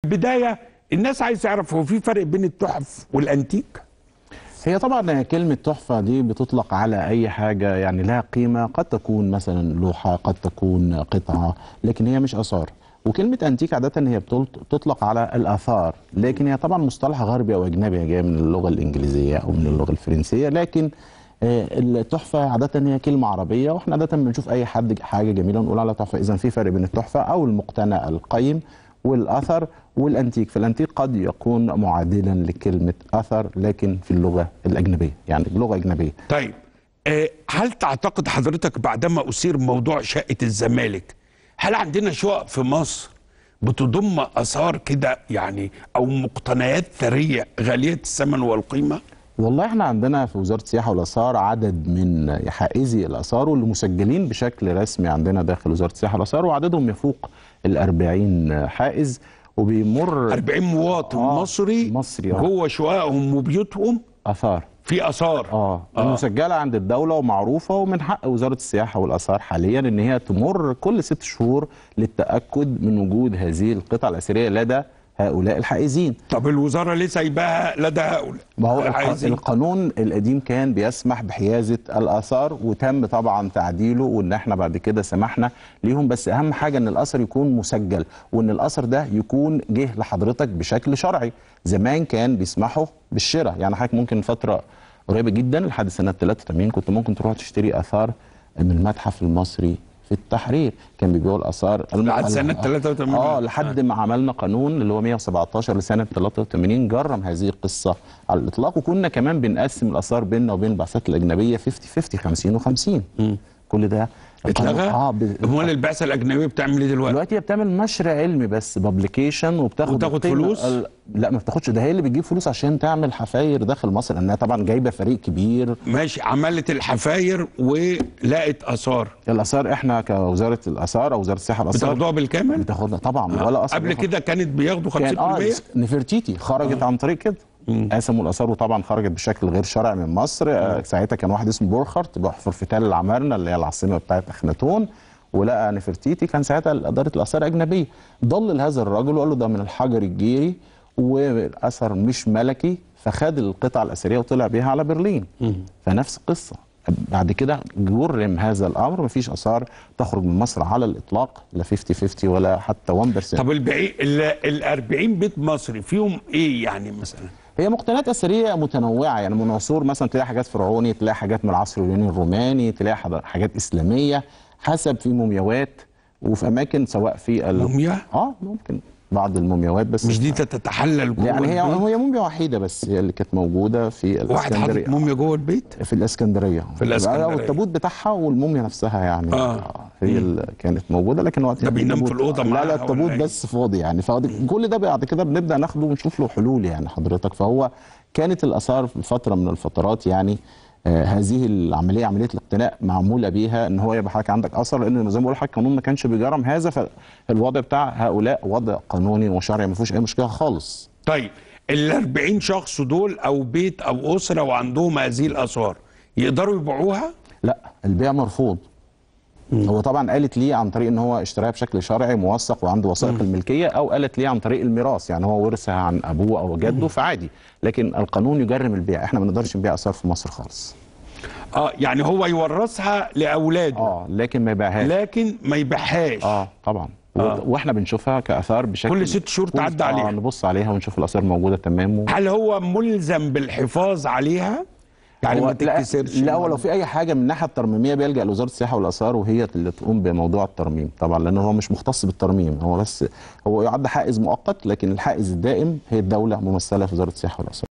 بدايه الناس عايز تعرف هو في فرق بين التحف والانتيك هي طبعا كلمة تحفة دي بتطلق على أي حاجة يعني لها قيمة قد تكون مثلا لوحة قد تكون قطعة لكن هي مش آثار وكلمة أنتيك عادة هي بتلط- بتطلق على الآثار لكن هي طبعا مصطلح غربي أو أجنبي جاي من اللغة الإنجليزية أو من اللغة الفرنسية لكن آه، التحفة عادة هي كلمة عربية واحنا عادة بنشوف أي حد حاجة جميلة نقول عليها تحفة إذا في فرق بين التحفة أو المقتنى القيم والأثر والأنتيك فالأنتيك قد يكون معادلا لكلمة أثر لكن في اللغة الأجنبية يعني بلغة أجنبية طيب آه، هل تعتقد حضرتك بعدما أثير موضوع شقة الزمالك هل عندنا شقق في مصر بتضم آثار كده يعني أو مقتنيات ثرية غالية الثمن والقيمة؟ والله احنا عندنا في وزارة السياحة والآثار عدد من حائزي الآثار واللي مسجلين بشكل رسمي عندنا داخل وزارة السياحة والآثار وعددهم يفوق الأربعين حائز وبيمر 40 مواطن آه، مصري مصري، آه. جوه شققهم وبيوتهم آثار في آثار اه مسجله عند الدوله ومعروفه ومن حق وزاره السياحه والاثار حاليا ان هي تمر كل ست شهور للتاكد من وجود هذه القطع الاثريه لدى هؤلاء الحائزين طب الوزارة ليه سايباها لدى هؤلاء؟ ما هو الق- العايزين؟ القانون القديم كان بيسمح بحيازه الاثار وتم طبعا تعديله وان احنا بعد كده سمحنا ليهم بس اهم حاجه ان الاثر يكون مسجل وان الاثر ده يكون جه لحضرتك بشكل شرعي زمان كان بيسمحوا بالشراء يعني حضرتك ممكن فتره قريبه جدا لحد سنه 83 كنت ممكن تروح تشتري اثار من المتحف المصري في التحرير كان بيبيعوا الاثار الم- لحد ال- سنة 83. اه لحد ما عملنا قانون اللي هو 117 لسنه 83 جرم هذه القصه على الاطلاق وكنا كمان بنقسم الاثار بيننا وبين البعثات الاجنبيه 50 50 50 و50 كل ده اتلغى؟ اه ب... امال البعثة الأجنبية بتعمل إيه دلوقتي؟ دلوقتي هي بتعمل نشر علمي بس بابليكيشن وبتاخد وتاخد القيمة فلوس؟ ال... لا ما بتاخدش ده هي اللي بتجيب فلوس عشان تعمل حفاير داخل مصر لانها طبعا جايبه فريق كبير ماشي عملت الحفاير ولقت آثار الاثار احنا كوزاره الاثار او وزاره السياحه والاثار بتاخدوها بالكامل؟ بتاخدها طبعا ولا اثر قبل بياخد- كده كانت بياخدوا 50% كان اه نفرتيتي خرجت عن طريق كده قسموا الاثار وطبعا خرجت بشكل غير شرعي من مصر آه، ساعتها كان واحد اسمه بورخارت بيحفر في تل العمارنه اللي هي العاصمه بتاعت اخناتون ولقى نفرتيتي كان ساعتها اداره الاثار اجنبيه ضلل هذا الرجل وقال له ده من الحجر الجيري واثر مش ملكي فخد القطعه الاثريه وطلع بيها على برلين فنفس القصه بعد كده جرم هذا الامر مفيش اثار تخرج من مصر على الاطلاق لا 50 50 ولا حتى 1% طب البعي... ال ال 40 بيت مصري فيهم ايه يعني مثلا؟ هي مقتنيات اثريه متنوعه يعني من عصور مثلا تلاقي حاجات فرعوني تلاقي حاجات من العصر اليوناني الروماني تلاقي حد- حاجات اسلاميه حسب في مومياوات وفي اماكن سواء في ال... موميا؟ اه ممكن بعض المومياوات بس مش دي تتحلل جوه يعني هي البيت؟ هي موميا وحيده بس هي اللي كانت موجوده في واحد حاطط الاسكندريه موميا جوه البيت؟ في الاسكندريه في الإسكندرية. والتابوت بتاعها والموميا نفسها يعني آه. هي اللي كانت موجوده لكن وقت ده بينام في الأوضة لا معاها لا ولا التابوت إيه؟ بس فاضي يعني فاضي كل ده بعد كده بنبدا ناخده ونشوف له حلول يعني حضرتك فهو كانت الاثار في فتره من الفترات يعني آه هذه العمليه عمليه الاقتناء معموله بيها ان هو يبقى حضرتك عندك اثر لان زي ما بقول لحضرتك القانون ما كانش بيجرم هذا فالوضع بتاع هؤلاء وضع قانوني وشرعي ما فيهوش اي مشكله خالص طيب ال 40 شخص دول او بيت او اسره وعندهم هذه الاثار يقدروا يبيعوها؟ لا البيع مرفوض هو طبعا قالت ليه عن طريق ان هو اشتراها بشكل شرعي موثق وعنده وثائق الملكيه او قالت ليه عن طريق الميراث يعني هو ورثها عن ابوه او جده فعادي لكن القانون يجرم البيع احنا ما نقدرش نبيع اثار في مصر خالص اه يعني هو يورثها لاولاده اه لكن ما يبيعهاش لكن ما يبيعهاش اه طبعا و- آه. واحنا بنشوفها كاثار بشكل كل ست شهور تعدي آه عليها. نبص عليها ونشوف الاثار موجوده تمام و... هل هو ملزم بالحفاظ عليها؟ يعني هو ما لا- تتكسرش لا هو لو في اي حاجه من الناحيه الترميميه بيلجا لوزاره السياحه والاثار وهي اللي تقوم بموضوع الترميم طبعا لان هو مش مختص بالترميم هو بس هو يعد حائز مؤقت لكن الحائز الدائم هي الدوله ممثله في وزاره السياحه والاثار